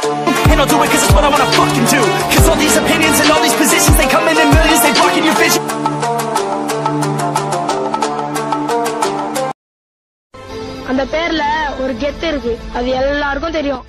And I'll do it cause it's what I wanna fucking do Cause all these opinions and all these positions They come in in millions, they blocking your vision அந்த பேர்ல ஒரு கெத்து இருக்கு அது எல்லாருக்கும் தெரியும்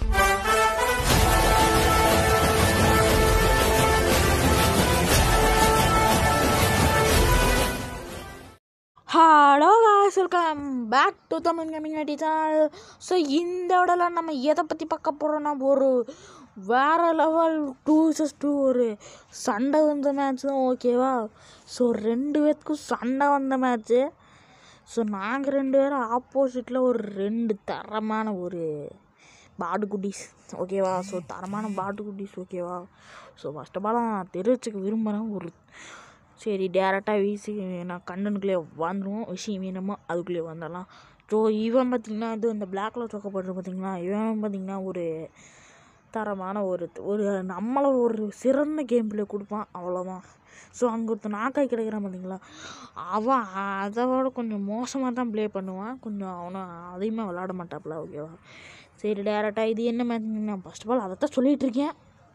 hello guys welcome back to Tamil community channel so இந்த இடத்துல நம்ம எதை பற்றி பார்க்க போகிறோம்னா ஒரு வேறு லெவல் டூ வர்சஸ் டூ ஒரு சண்டை வந்த மேட்ச் தான் ஓகேவா ஸோ ரெண்டு பேத்துக்கும் சண்டை வந்த மேட்ச்சு ஸோ நாங்கள் ரெண்டு பேரும் ஆப்போசிட்டில் ஒரு ரெண்டு தரமான ஒரு பாடு குட்டீஸ் ஓகேவா ஸோ தரமான பாட்டு குட்டீஸ் ஓகேவா ஸோ ஃபஸ்ட் ஆஃப் ஆல் நான் தெரிவிச்சுக்க விரும்புகிறேன் ஒரு சரி டேரெக்டாக வீசி நான் கண்ணனுக்குள்ளே வந்துடுவோம் விஷயம் வேணுமோ அதுக்குள்ளே வந்துடலாம் ஸோ இவன் பார்த்திங்கன்னா இது அந்த பிளாக் கலர் சொக்கப்படுறது பார்த்திங்களா இவன் பார்த்திங்கன்னா ஒரு தரமான ஒரு ஒரு நம்மளை ஒரு சிறந்த கேம் பிளே கொடுப்பான் அவ்வளோதான் ஸோ அங்கே ஒருத்தன் நாக்காய் கிடைக்கிறான் பார்த்தீங்களா அவன் அதை விட கொஞ்சம் மோசமாக தான் ப்ளே பண்ணுவான் கொஞ்சம் அவனை அதிகமாக விளாட மாட்டாப்புல ஓகேவா சரி டேரெக்டாக இது என்ன மேட்ச் நான் ஃபஸ்ட் ஆஃப் ஆல் அதை தான் சொல்லிகிட்டு இருக்கேன்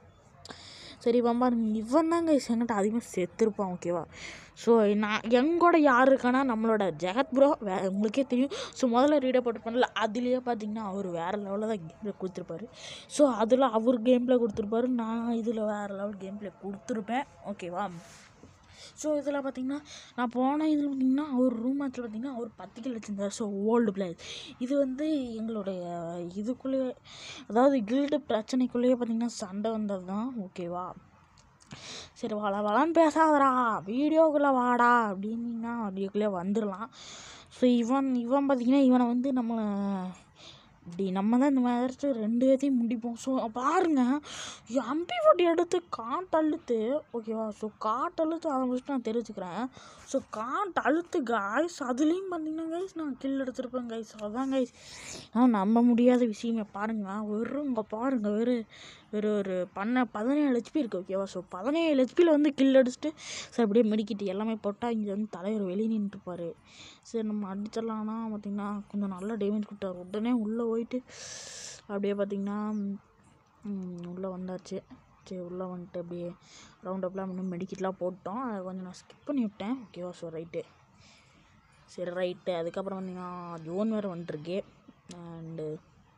சரி பாருங்க இவன் தாங்க என்கிட்ட அதிகமாக செத்துருப்பான் ஓகேவா ஸோ நான் எங்கூட யார் இருக்கானா நம்மளோட ஜெகத் ப்ரோ வே உங்களுக்கே தெரியும் ஸோ முதல்ல ரீடர் போட்டு பண்ணல அதுலேயே பார்த்தீங்கன்னா அவர் வேறு லெவலில் தான் கேம் ப்ளே கொடுத்துருப்பாரு ஸோ அதில் அவர் கேம் ப்ளே கொடுத்துருப்பாரு நான் இதில் வேறு லெவல் கேம் ப்ளே கொடுத்துருப்பேன் ஓகேவா ஸோ இதில் பார்த்தீங்கன்னா நான் போன இதில் பார்த்தீங்கன்னா அவர் ரூம் மேட்ச்சில் பார்த்தீங்கன்னா அவர் பத்து கிலோ வச்சுருந்தார் ஸோ ஓல்டு பிளேயர் இது வந்து எங்களுடைய இதுக்குள்ளேயே அதாவது கில்டு பிரச்சனைக்குள்ளேயே பார்த்தீங்கன்னா சண்டை வந்தது தான் ஓகேவா சரி வள வளன்னு பேசாதடா வீடியோக்குள்ளே வாடா அப்படின்னா வீடியோக்குள்ளே வந்துடலாம் ஸோ இவன் இவன் பார்த்தீங்கன்னா இவனை வந்து நம்மளை இப்படி நம்ம தான் இந்த மாதிரி ரெண்டு பேர்த்தையும் முடிப்போம் ஸோ பாருங்க அம்பி போட்டி எடுத்து காட்டழுத்து ஓகேவா ஸோ காட்டழுத்து அதை ஃபஸ்ட்டு நான் தெரிஞ்சுக்கிறேன் ஸோ காட்டு அழுத்து காய்ஸ் அதுலேயும் பார்த்தீங்கன்னா கைஸ் நான் கில் எடுத்திருப்பேன் கைஸ் அதான் கைஸ் ஆனால் நம்ப முடியாத விஷயமே பாருங்க வெறும் இங்கே பாருங்க வெறும் வெறும் ஒரு பண்ண பதினேழு ஹெச்பி இருக்குது ஓகேவா ஸோ பதினேழு ஹெச்பியில் வந்து கில் அடிச்சுட்டு சார் அப்படியே மெடிக்கிட்டு எல்லாமே போட்டால் இங்கே வந்து தலைவர் வெளியே நின்றுப்பார் சரி நம்ம அடிச்சிடலாம்னா பார்த்திங்கன்னா கொஞ்சம் நல்லா டேமேஜ் கொடுத்தாரு உடனே உள்ளே போயிட்டு அப்படியே பார்த்திங்கன்னா உள்ளே வந்தாச்சு சரி உள்ளே வந்துட்டு அப்படியே ரவுண்ட் அப்லாம் இன்னும் மெடிக்கிட்லாம் போட்டோம் அதை கொஞ்சம் நான் ஸ்கிப் பண்ணி விட்டேன் ஓகேவா ஸோ ரைட்டு சரி ரைட்டு அதுக்கப்புறம் பார்த்திங்கன்னா ஜோன் வேறு வந்துருக்கு அண்டு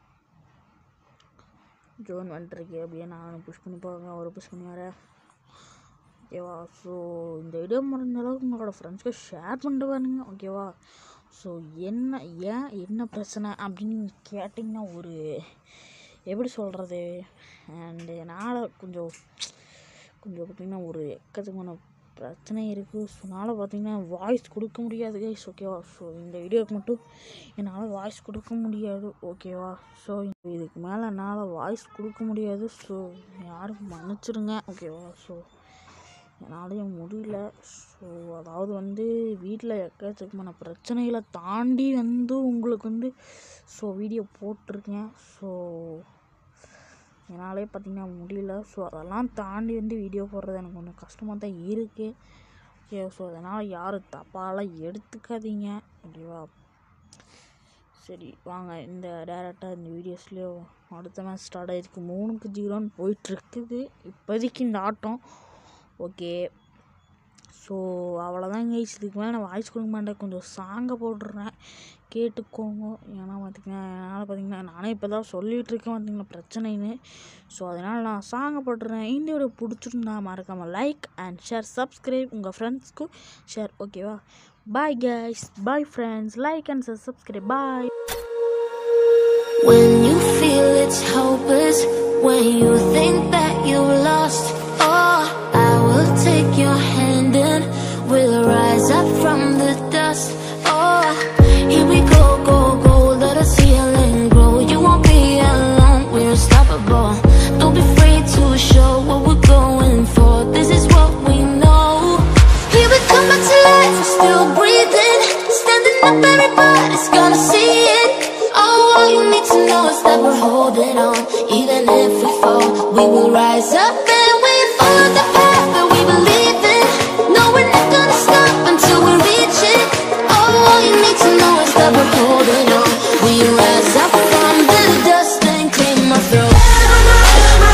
ஜோன் வந்துருக்கு அப்படியே நான் புஷ் பண்ணி போவேன் அவர் புஷ் பண்ணி வரேன் ஓகேவா ஸோ இந்த வீடியோ முடிஞ்ச அளவுக்கு உங்களோட ஃப்ரெண்ட்ஸ்க்கு ஷேர் பண்ணிட்டு பாருங்க ஓகேவா ஸோ என்ன ஏன் என்ன பிரச்சனை அப்படின்னு கேட்டிங்கன்னா ஒரு எப்படி சொல்கிறது அண்டு என்னால் கொஞ்சம் கொஞ்சம் பார்த்திங்கன்னா ஒரு எக்கச்சக்கமான பிரச்சனை இருக்குது ஸோ அதனால் பார்த்திங்கன்னா வாய்ஸ் கொடுக்க முடியாது கைஸ் ஓகேவா ஸோ இந்த வீடியோவுக்கு மட்டும் என்னால் வாய்ஸ் கொடுக்க முடியாது ஓகேவா ஸோ இதுக்கு மேலே என்னால் வாய்ஸ் கொடுக்க முடியாது ஸோ யாரும் மன்னிச்சிடுங்க ஓகேவா ஸோ என்னாலையும் முடியல ஸோ அதாவது வந்து வீட்டில் எக்கச்சக்கமான பிரச்சனைகளை தாண்டி வந்து உங்களுக்கு வந்து ஸோ வீடியோ போட்டிருக்கேன் ஸோ என்னாலே பார்த்திங்கன்னா முடியல ஸோ அதெல்லாம் தாண்டி வந்து வீடியோ போடுறது எனக்கு கொஞ்சம் கஷ்டமாக தான் இருக்குது ஓகே ஸோ அதனால் யாரும் தப்பாலாம் எடுத்துக்காதீங்க ஓகேவா சரி வாங்க இந்த டேரெக்டாக இந்த வீடியோஸ்லேயோ அடுத்த மேட்ச் ஸ்டார்ட் ஆகிருக்கு மூணுக்கு ஜீரோன்னு போயிட்டுருக்குது இப்போதைக்கு இந்த ஆட்டம் ஓகே ஸோ அவ்வளோதான் கைஸ் இதுக்கு மேலே நான் வாய்ஸ் கொடுக்க மாட்டேன் கொஞ்சம் சாங்கை போட்டுடுறேன் கேட்டுக்கோங்க ஏன்னா பார்த்திங்கன்னா என்னால் பார்த்திங்கன்னா நானே இப்போ தான் சொல்லிகிட்டு இருக்கேன் பார்த்திங்கன்னா பிரச்சனைன்னு ஸோ அதனால் நான் சாங்கை போட்டுறேன் இந்த வீடியோ பிடிச்சிருந்தா மறக்காமல் லைக் அண்ட் ஷேர் சப்ஸ்கிரைப் உங்கள் ஃப்ரெண்ட்ஸ்க்கும் ஷேர் ஓகேவா bye guys bye friends like and subscribe bye When you feel it's hopeless, when you think that you lost, oh, I will take your hand and we'll rise up from the dust. Oh, here we go, go, go, let us heal and grow. You won't be alone, we're unstoppable. Don't be afraid to show what we're going for. This is what we know. Here we come back to life, we're still breathing, standing up, everybody's gonna see it. Oh, all you need to know is that we're holding on. Even if we fall, we will rise up and we follow the path that we believe in. No, we're not gonna stop until we reach it. Oh, all you need to know is that we're holding on. We rise up from the dust and claim our throne.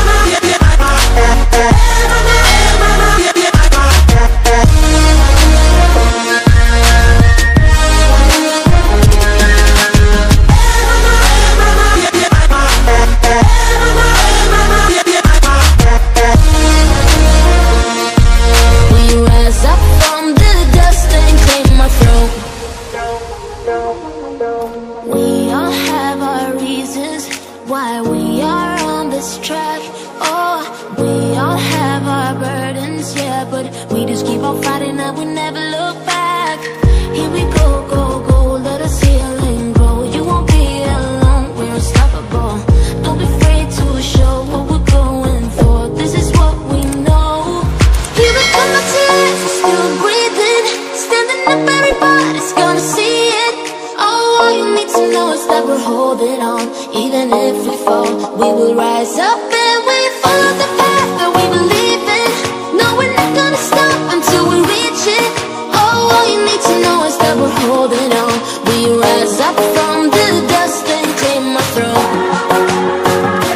why we are on this track. Oh, we all have our burdens, yeah, but we just keep on fighting and we never look back. Here we go, go, go, let us heal and grow. You won't be alone, we're unstoppable. Don't be afraid to show what we're going for. This is what we know. Here we come back to life, we're still breathing. Standing up, everybody's gonna see it. Oh, all you need to know is that we're holding on. Even if we fall, we will rise up and we follow the path that we believe in. No, we're not gonna stop until we reach it. Oh, all you need to know is that we're holding on. We rise up from the dust and claim our throne.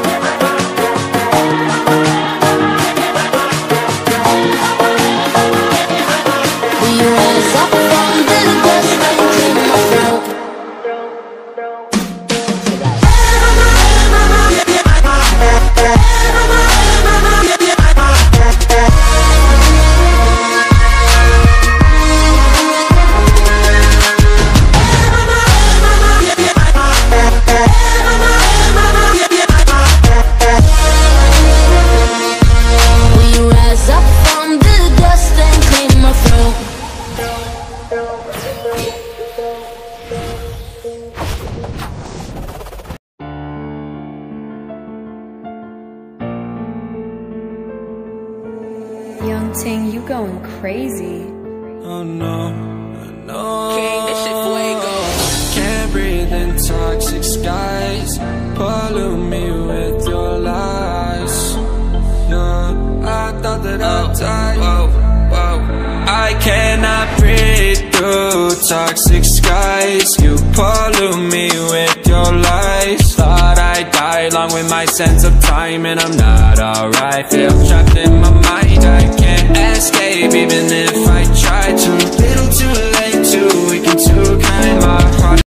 We rise up from the dust and claim our throne. We rise up from the dust and claim our throne. Young Ting, you going crazy. Oh no, no. King, this shit fuego. Can't breathe in toxic skies. Pollute me with your lies. Yeah, I thought that I'd die. Whoa, whoa. I cannot breathe through toxic skies. You pollute me with your lies. Thought I'd die along with my sense of time, and I'm not alright. Feel trapped in my mind. I can't escape, even if I try to. Little too late, too weak and too kind. My heart.